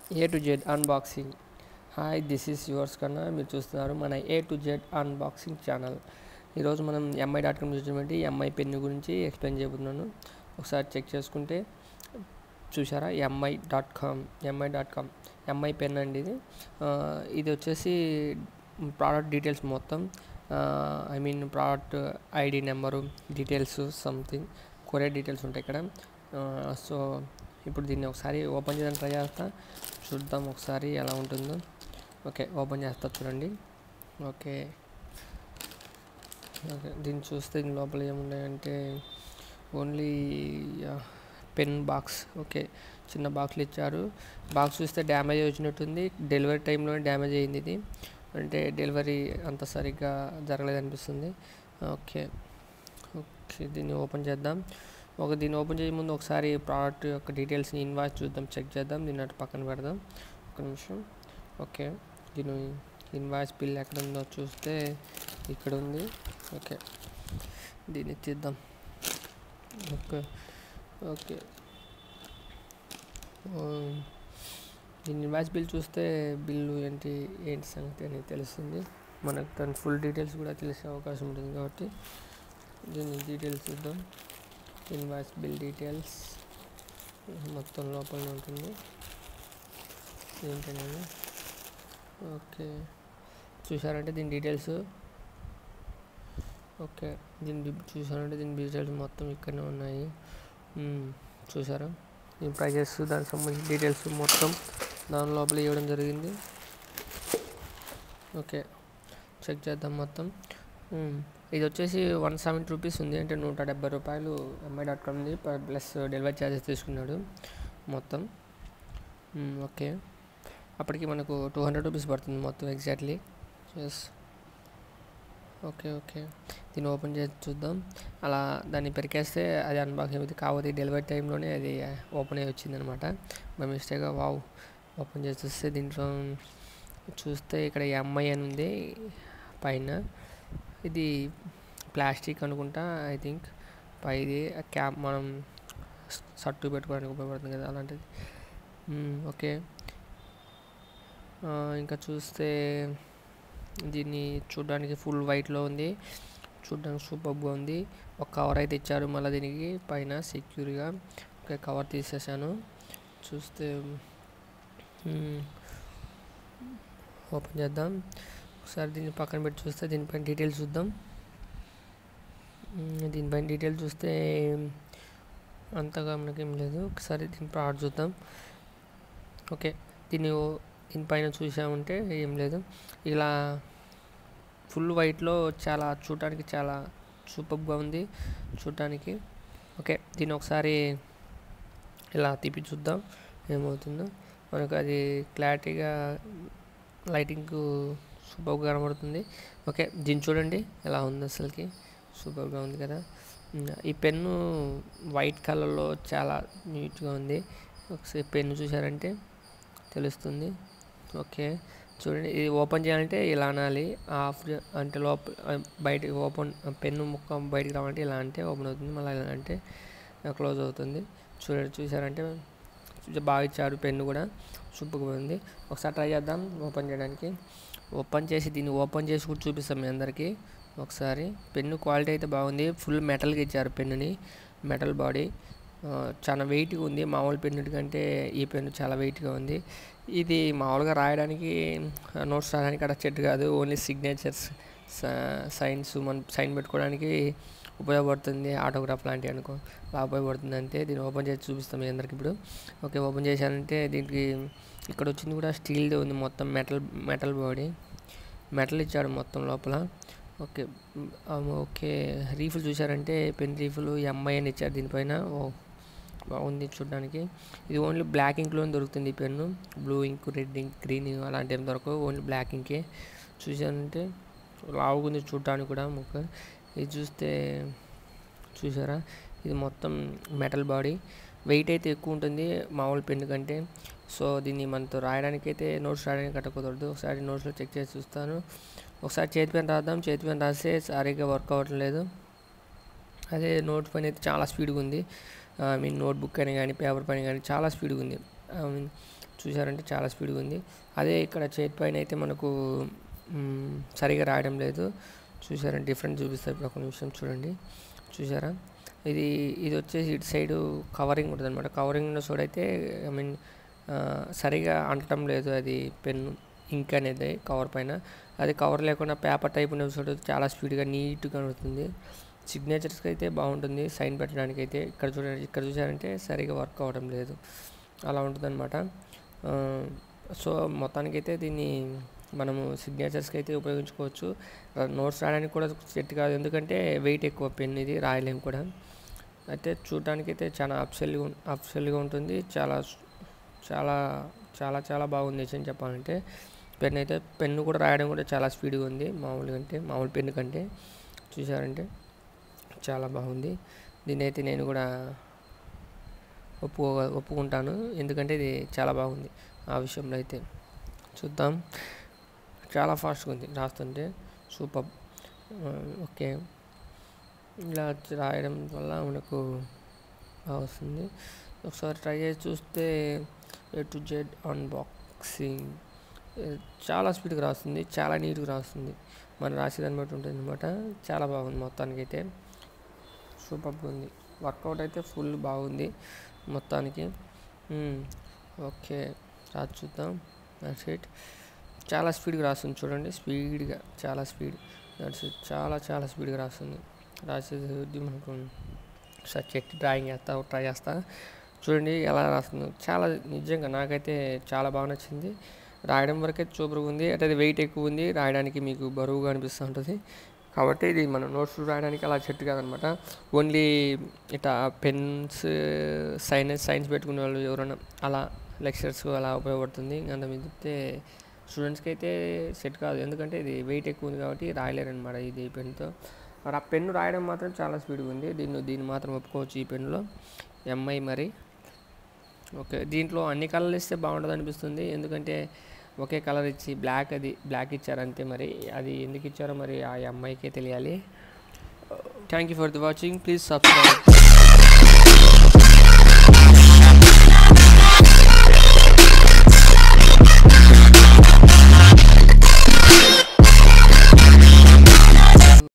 A to Z unboxing hi this is yours Kanna మీరు చూస్తున్నారు మన A to Z unboxing channel ఈరోజు మనం ఎంఐ డాట్ కామ్ చూసినటువంటి ఎంఐ పెన్ గురించి ఎక్స్ప్లెయిన్ చేయబోతున్నాను ఒకసారి చెక్ చేసుకుంటే చూసారా MI dot com MI dot com MI pen అండి ఇది ఆ, ఇది వచ్చేసి ప్రోడక్ట్ డీటెయిల్స్ మొత్తం I mean product ID number details something courier details ఉంటాయి ఇక్కడ సో ఇప్పుడు దీన్ని ఒకసారి ఓపెన్ చేయడానికి ట్రై చేస్తా చూద్దాం ఒకసారి ఎలా ఉంటుందో ఓకే ఓపెన్ చేస్తా చూడండి ఓకే ఓకే దీన్ని చూస్తే దీని లోపల ఏమున్నాయంటే ఓన్లీ పెన్ బాక్స్ ఓకే చిన్న బాక్స్లు ఇచ్చారు బాక్స్ చూస్తే డ్యామేజ్ వచ్చినట్టుంది డెలివరీ టైంలోనే డ్యామేజ్ అయింది ఇది అంటే డెలివరీ అంత సరిగ్గా జరగలేదు అనిపిస్తుంది ఓకే ఓకే దీన్ని ఓపెన్ చేద్దాం ఒక దీన్ని ఓపెన్ చేసే ముందు ఒకసారి ప్రోడక్ట్ యొక్క డీటెయిల్స్ని ఇన్వాయిస్ చూద్దాం చెక్ చేద్దాం దీన్ని అటు పక్కన పెడదాం ఒక నిమిషం ఓకే దీని ఇన్వాయిస్ బిల్ ఎక్కడ ఉందో చూస్తే ఇక్కడ ఉంది ఓకే దీన్ని తీద్దాం ఓకే ఓకే ఆ, దీని ఇన్వాయిస్ బిల్ చూస్తే బిల్లు ఏంటి ఏంటి సంగతి అనేది తెలుస్తుంది మనకు దాని ఫుల్ డీటెయిల్స్ కూడా తెలిసే అవకాశం ఉంటుంది కాబట్టి దీని డీటెయిల్స్ చూద్దాం ఇన్వాయిస్ బిల్ డీటెయిల్స్ మొత్తం లోపలనే ఉంటుంది ఏంటనేది ఓకే చూసారంటే దీని డీటెయిల్స్ ఓకే దీని డి- చూసారంటే దీని డీటెయిల్స్ మొత్తం ఇక్కడనే ఉన్నాయి మ్మ్. చూసారా దీని ప్రైజెస్ దానికి సంబంధించిన డీటెయిల్స్ మొత్తం దాని లోపల ఇవ్వడం జరిగింది ఓకే చెక్ చేద్దాం మొత్తం మ్మ్. ఇది వచ్చేసి వన్ సెవెంటీ రూపీస్ ఉంది అంటే నూట డెబ్బై రూపాయలు ఎంఐ డాట్ కామ్ది ప్లస్ డెలివరీ ఛార్జెస్ తీసుకున్నాడు మొత్తం మ్మ్, ఓకే అప్పటికి మనకు టూ హండ్రెడ్ రూపీస్ పడుతుంది మొత్తం ఎగ్జాక్ట్లీ ఎస్ ఓకే ఓకే దీన్ని ఓపెన్ చేసి చూద్దాం అలా దాన్ని పెరికేస్తే అది అన్బాక్సింగ్ అవుతుంది కాకపోతే డెలివరీ టైంలోనే అది ఓపెన్ అయ్యి వచ్చిందనమాట బై మిస్టేక్గా వావ్ ఓపెన్ చేసి చూస్తే దీంట్లో చూస్తే ఇక్కడ ఎంఐ అని ఉంది పైన ఇది ప్లాస్టిక్ అనుకుంటా ఐ థింక్ పైది క్యాప్ మనం సట్టు పెట్టుకోవడానికి ఉపయోగపడుతుంది కదా అలాంటిది మ్మ్, ఓకే ఆ, ఇంకా చూస్తే దీన్ని చూడడానికి ఫుల్ వైట్లో ఉంది చూడడానికి సూపర్గా ఉంది ఒక కవర్ అయితే ఇచ్చారు మళ్ళీ దీనికి పైన సెక్యూర్గా ఒక కవర్ తీసేసాను చూస్తే మ్మ్, ఓపెన్ చేద్దాం ఒకసారి దీన్ని పక్కన పెట్టి చూస్తే దీనిపైన డీటెయిల్స్ చూద్దాం మ్మ్, దీనిపైన డీటెయిల్స్ చూస్తే అంతగా మనకేం లేదు ఒకసారి దీని ప్రోడక్ట్ చూద్దాం ఓకే దీన్ని ఓ- దీనిపైన చూసామంటే ఏం లేదు ఇలా ఫుల్ వైట్లో చాలా చూడటానికి చాలా సూపర్గా ఉంది చూడటానికి ఓకే దీన్ని ఒకసారి ఇలా తిప్పి చూద్దాం ఏమవుతుందో మనకు అది క్లారిటీగా లైటింగ్ సూపర్గా కనబడుతుంది ఓకే దీన్ని చూడండి ఎలా ఉంది అసలుకి సూపర్గా ఉంది కదా ఉమ్, ఈ పెన్ను వైట్ కలర్లో చాలా నీట్గా ఉంది ఒకసారి పెన్ను చూసారంటే తెలుస్తుంది ఓకే చూడండి ఇది ఓపెన్ చేయాలంటే ఇలా అనాలి ఆఫ్ చే- అంటే లోపల బయట ఓపెన్ పెన్ను ముక్క బయటికి రావాలంటే ఇలా అంటే ఓపెన్ అవుతుంది మళ్ళీ ఇలా అంటే క్లోజ్ అవుతుంది చూడండి చూసారంటే చూ- బాగా ఇచ్చారు పెన్ను కూడా సూపర్గా ఉంది ఒకసారి ట్రై చేద్దాం ఓపెన్ చేయడానికి ఓపెన్ చేసి దీన్ని ఓపెన్ చేసి కూడా చూపిస్తాం మీ అందరికీ ఒకసారి పెన్ను క్వాలిటీ అయితే బాగుంది ఫుల్ మెటల్గా ఇచ్చారు పెన్నుని మెటల్ బాడీ ఆ, చాలా వెయిట్గా ఉంది మామూలు పెన్ను కంటే ఈ పెన్ను చాలా వెయిట్గా ఉంది ఇది మామూలుగా రాయడానికి నోట్స్ రాయడానికి అక్కడ చెట్టు కాదు ఓన్లీ సిగ్నేచర్స్ సైన్స్ మన సైన్ పెట్టుకోవడానికి ఉపయోగపడుతుంది ఆటోగ్రాఫ్ లాంటివి అనుకో అలా ఉపయోగపడుతుంది అంటే దీన్ని ఓపెన్ చేసి చూపిస్తాం మీ అందరికి ఇప్పుడు ఓకే ఓపెన్ చేశానంటే దీనికి ఇక్కడ వచ్చింది కూడా స్టీల్ది ఉంది మొత్తం మెటల్ మెటల్ బాడీ మెటల్ ఇచ్చాడు మొత్తం లోపల ఓకే మ్, ఆ, ఓకే రీఫుల్ చూసారంటే పెన్ రీఫుల్ ఎంఐ అని ఇచ్చారు దీనిపైన ఓ బాగుంది చూడడానికి ఇది ఓన్లీ బ్లాక్ ఇంక్లో దొరుకుతుంది ఈ pen blue ink red ink green అలాంటి ఏం దొరకవు ఓన్లీ బ్లాక్ ఇంకే చూసారంటే లావుగుంది చూడడానికి కూడా ముక్క ఇది చూస్తే చూసారా ఇది మొత్తం మెటల్ బాడీ వెయిట్ అయితే ఎక్కువ ఉంటుంది మామూలు పెన్ను కంటే సో దీన్ని మనతో రాయడానికి అయితే నోట్స్ రాయడానికి కట్ట కుదరదు ఒకసారి నోట్స్లో చెక్ చేసి చూస్తాను ఒకసారి చేతి పెన్ రాద్దాం చేతి పెన్ రాస్తే సరిగ్గా వర్క్ అవ్వటం లేదు అదే నోట్ పని అయితే చాలా స్పీడ్గా ఉంది ఐ మీన్ నోట్బుక్ అని కానీ పేపర్ పని కానీ చాలా స్పీడ్గా ఉంది ఐ మీన్ చూసారంటే చాలా స్పీడ్గా ఉంది అదే ఇక్కడ చేతి పైన అయితే మనకు మ్, సరిగా రాయడం లేదు చూసారంటే డిఫరెంట్ చూపిస్తారు ఇప్పుడు ఒక నిమిషం చూడండి చూసారా ఇది ఇది వచ్చేసి ఇటు సైడు కవరింగ్ ఉంటుంది అనమాట కవరింగ్ ఉన్న చోట అయితే ఐ మీన్ సరిగా అంటడం లేదు అది పెన్ ఇంక్ అనేది కవర్ పైన అది కవర్ లేకుండా పేపర్ టైప్ ఉన్న చోట చాలా స్పీడ్గా నీట్గా కనబడుతుంది సిగ్నేచర్స్కి అయితే బాగుంటుంది సైన్ పెట్టడానికి అయితే ఇక్కడ చూడండి ఇక్కడ చూసారంటే సరిగా వర్క్ అవ్వడం లేదు అలా ఉంటుంది అనమాట సో మొత్తానికైతే దీన్ని మనము సిగ్నేచర్స్కి అయితే ఉపయోగించుకోవచ్చు నోట్స్ రాయడానికి కూడా సెట్ కాదు ఎందుకంటే వెయిట్ ఎక్కువ పెన్ ఇది రాయలేము కూడా అయితే చూడడానికి అయితే చాలా అప్సెల్గా అప్సెల్గా ఉంటుంది చాలా చాలా చాలా చాలా బాగుంది నిజం చెప్పాలంటే పెన్ అయితే పెన్ను కూడా రాయడం కూడా చాలా స్పీడ్గా ఉంది మామూలుగా అంటే మామూలు పెన్ను కంటే చూసారంటే చాలా బాగుంది దీన్ని అయితే నేను కూడా ఒప్పుకో ఒప్పుకుంటాను ఎందుకంటే ఇది చాలా బాగుంది ఆ విషయంలో అయితే చూద్దాం చాలా ఫాస్ట్గా ఉంది రాస్తుంటే సూపర్ ఓకే ఇలా రాయడం వల్ల మనకు బాగా వస్తుంది ఒకసారి ట్రై చేసి చూస్తే ఏ టు జెడ్ అన్బాక్సింగ్ చాలా స్పీడ్గా రాస్తుంది చాలా నీట్గా రాస్తుంది మనం రాసేదాన్ని బట్టి ఉంటుంది అనమాట చాలా బాగుంది మొత్తానికి అయితే సూపర్గా ఉంది వర్కౌట్ అయితే ఫుల్ బాగుంది మొత్తానికి మ్మ్. ఓకే రాసి చూద్దాం దట్స్ ఇట్ చాలా స్పీడ్గా రాస్తుంది చూడండి స్పీడ్గా చాలా స్పీడ్ దట్స్ ఇట్ చాలా చాలా స్పీడ్గా రాస్తుంది రాసేది మనకు ఒకసారి చెక్ డ్రాయింగ్ చేస్తా ట్రై చేస్తా చూడండి ఎలా రాస్తుందో చాలా నిజంగా నాకైతే చాలా బాగా నచ్చింది రాయడం వరకే సూపర్గా ఉంది అంటే అది వెయిట్ ఎక్కువ ఉంది రాయడానికి మీకు బరువుగా అనిపిస్తూ ఉంటుంది కాబట్టి ఇది మన నోట్స్ రాయడానికి అలా చెట్టు కాదనమాట ఓన్లీ ఇట్లా పెన్స్ సైన్స్ సైన్స్ పెట్టుకునే వాళ్ళు ఎవరైనా అలా లెక్చరర్స్ అలా ఉపయోగపడుతుంది అంత మీద చెప్తే స్టూడెంట్స్కి అయితే సెట్ కాదు ఎందుకంటే ఇది వెయిట్ ఎక్కువ ఉంది కాబట్టి రాయలేరు అనమాట ఇది పెన్తో మరి ఆ పెన్ను రాయడం మాత్రం చాలా స్పీడ్గా ఉంది దీన్ని దీన్ని మాత్రం ఒప్పుకోవచ్చు ఈ పెన్నులో ఎంఐ మరి ఓకే దీంట్లో అన్ని కలర్లు ఇస్తే బాగుంటుంది అనిపిస్తుంది ఎందుకంటే ఒకే కలర్ ఇచ్చి బ్లాక్ అది బ్లాక్ ఇచ్చారు అంతే మరి అది ఎందుకు ఇచ్చారో మరి ఆ అమ్మాయికే తెలియాలి thank you for the watching please subscribe